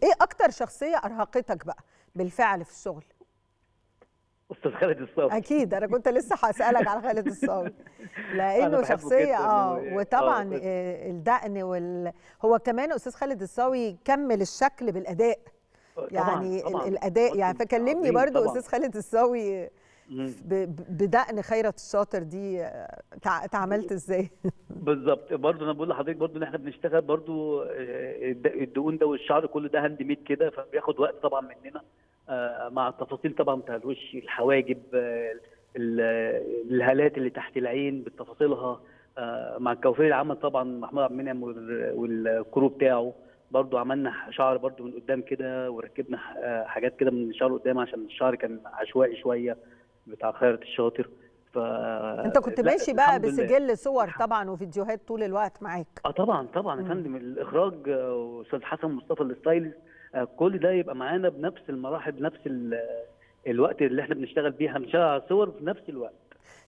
ايه اكتر شخصيه ارهقتك بقى بالفعل في الشغل استاذ خالد الصاوي اكيد انا كنت لسه هسالك على خالد الصاوي لانه بحبه شخصيه جداً اه و- وطبعا آه. آه، الدقن وال هو كمان استاذ خالد الصاوي كمل الشكل بالاداء يعني طبعاً، طبعاً. ال- الاداء يعني ممثل فكلمني عظيم برضو طبعاً. استاذ خالد الصاوي مم. ب- ب- بدقن خيرت الشاطر دي آه، تع- اتعاملت ازاي بالظبط برضه انا بقول لحضرتك برضه ان احنا بنشتغل برضه آه، الد- الدهون ده والشعر كله ده هاند ميد كده فبياخد وقت طبعا مننا آه، مع التفاصيل طبعا بتاع الوش الحواجب آه، ال- الهالات اللي تحت العين بتفاصيلها آه، مع الكوافير العمل طبعا محمود عبد المنعم وال- والكرو بتاعه برضه عملنا شعر برضه من قدام كده وركبنا آه، حاجات كده من الشعر قدام عشان الشعر كان عشوائي شويه بتاع خيرت الشاطر ف انت كنت لا، ماشي بقى الحمد لله. بسجل صور طبعا وفيديوهات طول الوقت معاك اه طبعا طبعا يا مم. فندم الاخراج آه، واستاذ حسن مصطفى الستايلست آه، كل ده يبقى معانا بنفس المراحل بنفس ال- الوقت اللي احنا بنشتغل بيه احنا بنشتغل على الصور في نفس الوقت